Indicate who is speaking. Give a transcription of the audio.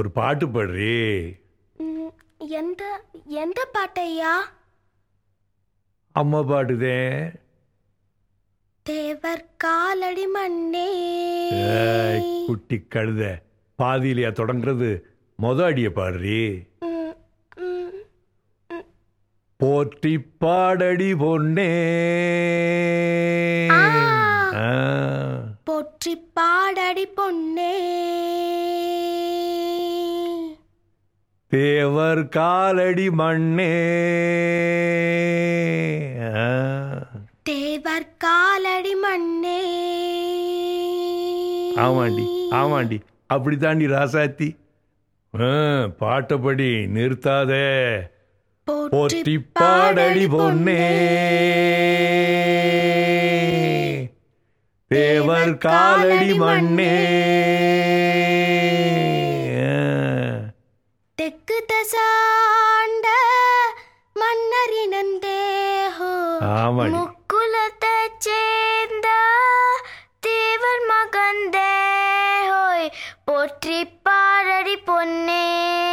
Speaker 1: ஒரு பாட்டு பாடுறி
Speaker 2: ம், எந்த எந்த பாட்டையா
Speaker 1: அம்மா பாடுதே
Speaker 2: தேவர் காலடி மண்ணே
Speaker 1: ஏய், குட்டி கழுத பாதியிலையா தொடங்குறது மொத அடிய பாடுறி
Speaker 2: ம், ம்,
Speaker 1: போற்றி பாடடி பொன்னே
Speaker 2: ஆ.
Speaker 1: ஆ.
Speaker 2: போற்றி பாடடி பொன்னே
Speaker 1: தேவர் காலடி மண்ணே ஆ.
Speaker 2: தேவர் காலடி மண்ணே
Speaker 1: ஆமாண்டி ஆமாண்டி அப்படித்தாண்டி ராசாத்தி ஆ, பாட்டப்படி நிறுத்தாதே போற்றி பாடடி பொன்னே தேவர் காலடி மண்ணே
Speaker 2: தெற்கு தசாண்ட மன்னரினந்தேஹோ
Speaker 1: ஆமாடி
Speaker 2: முக்குலத்தை சேர்ந்த தேவர் மகந்தே ஹோய் போற்றி பாரடி பொன்னே